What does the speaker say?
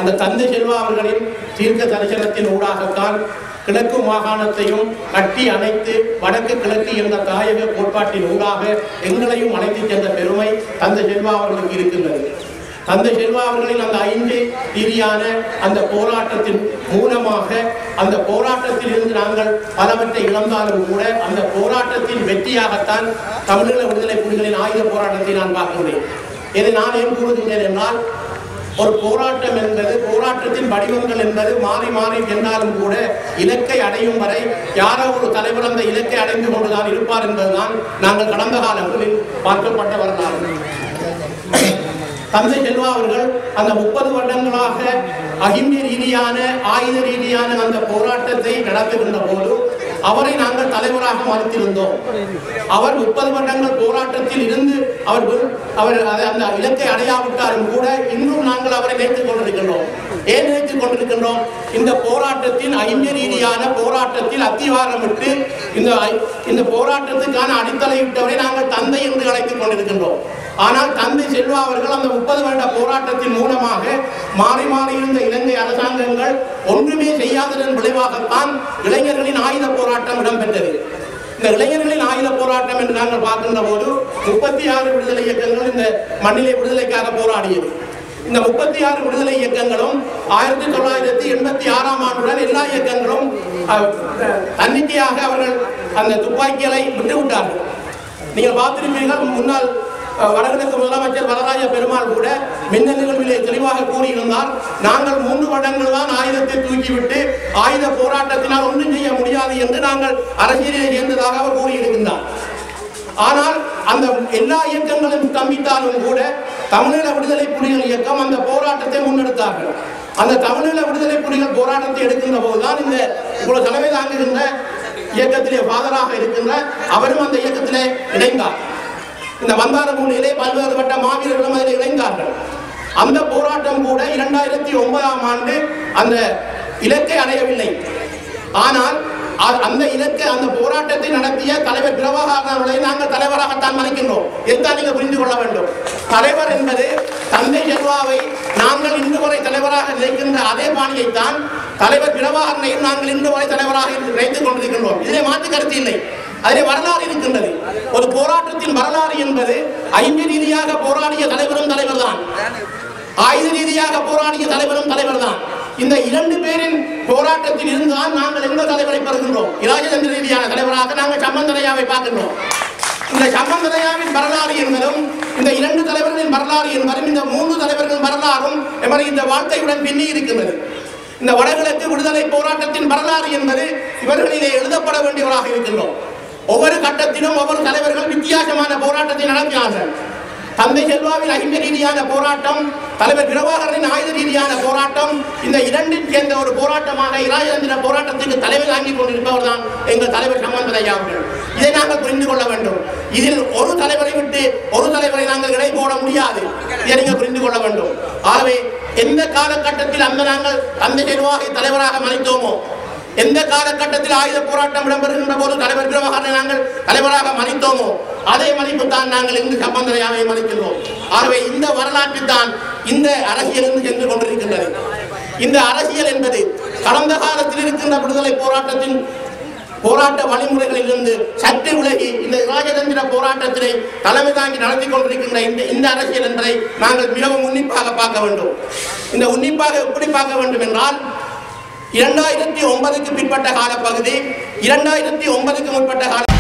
அந்த தந்தை செல்வா அவர்களின் தீர்க்க தரிசனத்தின் ஊடாகத்தான் கிழக்கு மாகாணத்தையும் கட்டி அணைத்து வடக்கு கிழக்கு என்ற தாயக கோட்பாட்டின் ஊடாக எங்களையும் அழைத்து சென்ற பெருமை தந்தை செல்வா அவர்களுக்கு இருக்கின்றது தந்தை செல்வா அவர்களின் அந்த ஐந்து ரீதியான அந்த போராட்டத்தின் மூலமாக அந்த போராட்டத்தில் இருந்து நாங்கள் பலவற்றை இழந்தாலும் கூட அந்த போராட்டத்தின் வெற்றியாகத்தான் தமிழீழ விடுதலை புலிகளின் ஆயுத போராட்டத்தை நான் பார்க்கிறேன் இதை நான் ஏன் கூறுகின்றேன் என்றால் ஒரு போராட்டம் என்பது போராட்டத்தின் வடிவங்கள் என்பது மாறி மாறி சென்றாலும் கூட இலக்கை அடையும் வரை யாரோ ஒரு தலைவர் அந்த இலக்கை அடைந்து கொண்டுதான் இருப்பார் என்பதுதான் நாங்கள் கடந்த காலங்களில் பார்க்கப்பட்ட வரலாறு தந்தை செல்வா அவர்கள் அந்த முப்பது வருடங்களாக அகிம்சை ரீதியான ஆயுத ரீதியான அந்த போராட்டத்தை நடத்துகின்ற போது அவரை நாங்கள் தலைவராக மறுத்திருந்தோம் அவர் முப்பது வருடங்கள் போராட்டத்தில் இருந்து அவர் வி- அவர் அதை- அந்த இலக்கை அடையாவிட்டாலும் கூட இன்னும் நாங்கள் அவரை நினைத்துக் கொண்டிருக்கின்றோம் ஏன் நினைத்துக் கொண்டிருக்கின்றோம் இந்த போராட்டத்தின் ஐந்து ரீதியான போராட்டத்தில் அத்திவாரமிட்டு இந்த ஐ- இந்த போராட்டத்துக்கான அடித்தளையிட்டவரை நாங்கள் தந்தை என்று அழைத்துக் கொண்டிருக்கின்றோம் ஆனால் தந்தை செல்வா அவர்கள் அந்த முப்பது வருட போராட்டத்தின் மூலமாக மாறி மாறி இருந்த இலங்கை அரசாங்கங்கள் ஒன்றுமே செய்யாததன் விளைவாகத்தான் இளைஞர்களின் ஆயுத போராட்டம் இடம்பெற்றது இந்த இளைஞர்களின் ஆயுத போராட்டம் என்று நாங்கள் பார்க்கின்ற போது முப்பத்தி ஆறு விடுதலை இயக்கங்கள் இந்த மண்ணிலே விடுதலைக்காக போராடியது இந்த முப்பத்தி ஆறு விடுதலை இயக்கங்களும் ஆயிரத்தி தொள்ளாயிரத்தி எண்பத்தி ஆறாம் ஆண்டுடன் எல்லா இயக்கங்களும் அஹ், தன்னிச்சையாக அவர்கள் அந்த துப்பாக்கிகளை விட்டு விட்டார்கள் நீங்கள் பார்த்திருப்பீர்கள் முன்னாள் அஹ், வடகிழக்கு முதலமைச்சர் வரராஜ பெருமாள் கூட மின்னல் நிகழ்விலே தெளிவாக கூறியிருந்தார் நாங்கள் மூன்று வருடங்கள் தான் ஆயுதத்தை தூக்கிவிட்டு ஆயுத போராட்டத்தினால் ஒன்றும் செய்ய முடியாது என்று நாங்கள் அரசியலிலே சேர்ந்ததாக அவர் கூறியிருக்கின்றார் ஆனால் அந்த எல்லா இயக்கங்களும் ஸ்தம்பித்தாலும் கூட தமிழீழ விடுதலை புலிகள் இயக்கம் அந்த போராட்டத்தை முன்னெடுத்தார்கள் அந்த தமிழீழ விடுதலை புலிகள் போராட்டத்தை எடுக்கின்ற போதுதான் இந்த இவ்வளவு தலைமை தாங்குகின்ற இயக்கத்திலே ஃபாதராக இருக்கின்ற அவரும் அந்த இயக்கத்திலே இணைந்தார் இந்த வந்தார பூமியிலே பல்வேறுபட்ட மாவீரர்களும் அதில் இணைந்தார்கள் அந்த போராட்டம் கூட இரண்டாயிரத்தி ஒன்பதாம் ஆண்டு அந்த இலக்கை அடையவில்லை ஆனால் அ- அந்த இலக்கை அந்த போராட்டத்தை நடத்திய தலைவர் பிரபாகரன் அவர்களை நாங்கள் தலைவராகத்தான் மதிக்கின்றோம் இதுதான் நீங்கள் புரிந்து கொள்ள வேண்டும் தலைவர் என்பது தந்தை செல்வாவை நாங்கள் இன்று வரை தலைவராக நினைக்கின்ற அதே பாணியைத்தான் தலைவர் பிரபாகரனையும் நாங்கள் இன்று வரை தலைவராக நினைத்துக் கொண்டிருக்கின்றோம் இதிலே மாற்று கருத்து இல்லை அதிலே வரலாறு இருக்கின்றது ஒரு போராட்டத்தின் வரலாறு என்பது ஐந்து ரீதியாக போராடிய தலைவரும் தலைவர்தான் ஆயுத ரீதியாக போராடிய தலைவரும் தலைவர்தான் இந்த இரண்டு பேரின் போராட்டத்தில் இருந்துதான் நாங்கள் எந்த தலைவரை பெறுகின்றோம் இராஜதந்திர ரீதியான தலைவராக நாங்கள் சம்பந்தனையாவை பார்க்கின்றோம் இந்த சம்பந்தனையாவின் வரலாறு என்பதும் இந்த இரண்டு தலைவர்களின் வரலாறு என்பதும் இந்த மூன்று தலைவர்களின் வரலாறும் எமது இந்த வாழ்க்கையுடன் பின்னி இருக்கின்றது இந்த வடகிழக்கு விடுதலை போராட்டத்தின் வரலாறு என்பது இவர்களிலே எழுதப்பட வேண்டியவராக இருக்கின்றோம் ஒவ்வொரு கட்டத்திலும் ஒவ்வொரு தலைவர்கள் வித்தியாசமான போராட்டத்தை நடத்தினார்கள் தந்தை செல்வாவின் ஐந்து ரீதியான போராட்டம் தலைவர் பிரபாகரனின் ஆயுத ரீதியான போராட்டம் இந்த இரண்டின் சேர்ந்த ஒரு போராட்டமாக இராஜேந்திர போராட்டத்துக்கு தலைமை தாங்கிக் கொண்டிருப்பவர் தான் எங்கள் தலைவர் சம்பந்தரையா அவர்கள் இதை நாங்கள் புரிந்து கொள்ள வேண்டும் இதில் ஒரு தலைவரை விட்டு ஒரு தலைவரை நாங்கள் இடை போட முடியாது இதை நீங்கள் புரிந்து கொள்ள வேண்டும் ஆகவே எந்த காலகட்டத்தில் அந்த நாங்கள் தந்தை செல்வாகை தலைவராக மதித்தோமோ எந்த காலகட்டத்தில் ஆயுத போராட்டம் இடம்பெறுகின்ற போது தலைவர் பிரபாகரனை நாங்கள் தலைவராக மதித்தோமோ அதே மதிப்பு தான் நாங்கள் இங்கு சம்பந்தரையாவை மதிக்கின்றோம் ஆகவே இந்த வரலாற்றில் தான் இந்த அரசியல் இருந்து சென்று கொண்டிருக்கின்றது இந்த அரசியல் என்பது கடந்த காலத்தில் இருக்கின்ற விடுதலை போராட்டத்தின் போராட்ட வழிமுறைகளில் இருந்து சற்று விலகி இந்த ராஜதந்திர போராட்டத்தினை தலைமை தாங்கி நடத்தி கொண்டிருக்கின்ற இந்த இந்த அரசியல் என்பதை நாங்கள் மிகவும் உன்னிப்பாக பார்க்க வேண்டும் இந்த உன்னிப்பாக எப்படி பார்க்க வேண்டும் என்றால் இரண்டாயிரத்தி ஒன்பதுக்கு பிற்பட்ட காலப்பகுதி இரண்டாயிரத்தி ஒன்பதுக்கு முற்பட்ட கால